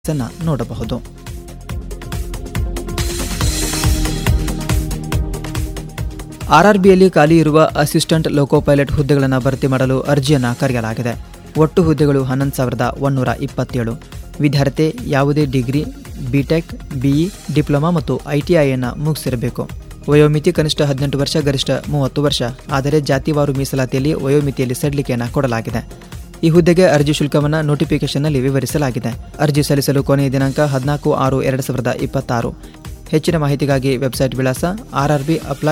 ಅನ್ನ ನೋಡಬಹುದು ಆರ್ಆರ್ಬಿಯಲ್ಲಿ ಖಾಲಿ ಇರುವ ಅಸಿಸ್ಟೆಂಟ್ ಲೋಕೋ ಪೈಲಟ್ ಹುದ್ದೆಗಳನ್ನು ಭರ್ತಿ ಮಾಡಲು ಅರ್ಜಿಯನ್ನು ಕರೆಯಲಾಗಿದೆ ಒಟ್ಟು ಹುದ್ದೆಗಳು ಹನ್ನೊಂದು ಸಾವಿರದ ಒಂನ್ನೂರ ಇಪ್ಪತ್ತೇಳು ವಿದ್ಯಾರ್ಥಿ ಯಾವುದೇ ಡಿಗ್ರಿ ಬಿಟೆಕ್ ಬಿಇ ಡಿಪ್ಲೊಮಾ ಮತ್ತು ಐಟಿಐಯನ್ನು ಮುಗಿಸಿರಬೇಕು ವಯೋಮಿತಿ ಕನಿಷ್ಠ ಹದಿನೆಂಟು ವರ್ಷ ಗರಿಷ್ಠ ಮೂವತ್ತು ವರ್ಷ ಆದರೆ ಜಾತಿವಾರು ಮೀಸಲಾತಿಯಲ್ಲಿ ವಯೋಮಿತಿಯಲ್ಲಿ ಸಡಿಲಿಕೆಯನ್ನು ಕೊಡಲಾಗಿದೆ ಈ ಹುದ್ದೆಗೆ ಅರ್ಜಿ ಶುಲ್ಕವನ್ನು ನೋಟಿಫಿಕೇಶನ್ನಲ್ಲಿ ವಿವರಿಸಲಾಗಿದೆ ಅರ್ಜಿ ಸಲ್ಲಿಸಲು ಕೊನೆಯ ದಿನಾಂಕ ಹದಿನಾಲ್ಕು ಆರು ಎರಡು ಸಾವಿರದ ಇಪ್ಪತ್ತಾರು ಹೆಚ್ಚಿನ ಮಾಹಿತಿಗಾಗಿ ವೆಬ್ಸೈಟ್ ವಿಳಾಸ ಆರ್ ಆರ್ ಬಿ ಅಪ್ಲೈ